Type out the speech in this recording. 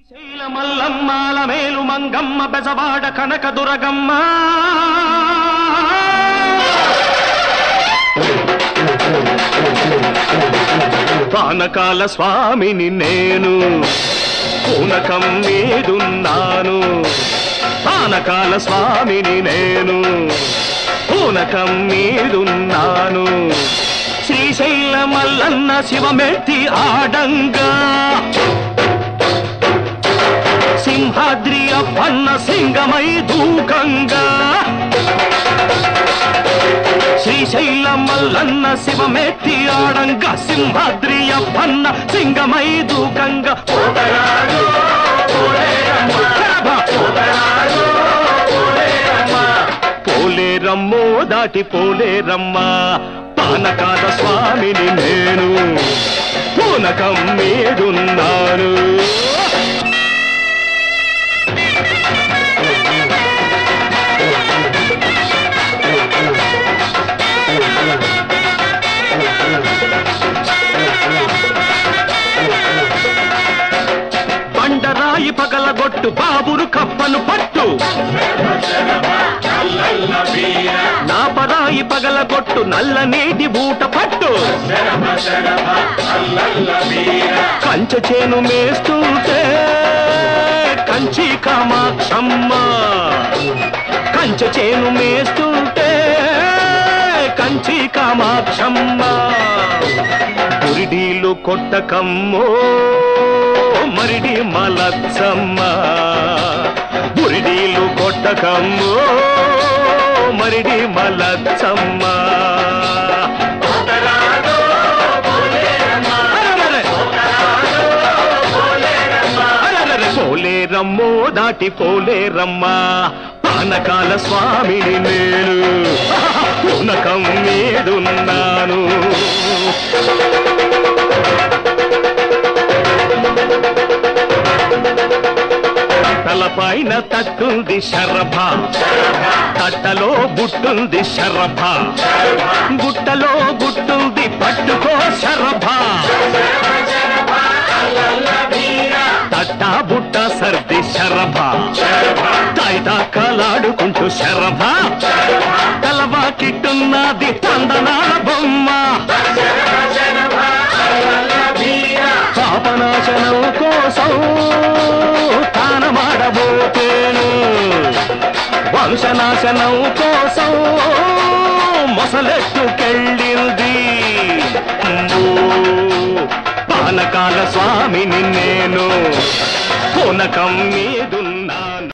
శైలమల్లమ్మాల మేలు మంగమ్మ బెజవాడ కనక దురగమ్మ పానకాల స్వామిని నేను పూనకం మీదున్నాను పానకాల స్వామిని నేను పూనకం మీదున్నాను శ్రీశైల మల్లన్న శివమెత్తి ఆడంగా సింహాద్రి అప్పన్న సింగమై దూకంగా శ్రీశైల మల్లన్న శివమెత్తి ఆడంగా సింహాద్రి అప్పన్న సింగమై దూకంగా పోతరాజు, పోలేరమ్మ. పోతరాజు, పోలేరమ్మ. పోలేరమ్మో దాటి పోలేరమ్మా పానకాల స్వామిని నేను పూనకం మీదున్నాను బండరాయి పగలగొట్టు బాబును కప్పను పట్టు నా పరాయి పగలగొట్టు నల్ల నీటి బూట పట్టు కంచ చేను మేస్తుంటే కంచి కామాక్షమ్మ కంచ చేను మేస్తుంటే కంచి కామాక్షమ్మ పురిడీలు కొట్టకమ్మో మరిడి మలచ్చమ్మ బురిడీలు కొట్టకమ్మో మరిడి మలచ్చమ్మ అరెరెరె. పోలేరమ్మో దాటి పోలేరమ్మా పానకాల స్వామిని నేను పూనకం మీదున్నాను తలపైన తట్టుంది శరభ తట్టలో బుట్టుంది శరభ గుట్టలో గుట్టుంది పట్టుకో శరభ తట్ట బుట్ట సర్ది శరభ తాయితా కలాడుకుంటూ శరభ తలవా కిట్టున్నది తందనాల బొమ్మ పాపనాశనం కోసం తానమాడబోతేను వంశనాశనం కోసం మొసలెట్టుకెళ్ళింది పానకాల స్వామిని నేను పూనకం మీదున్నా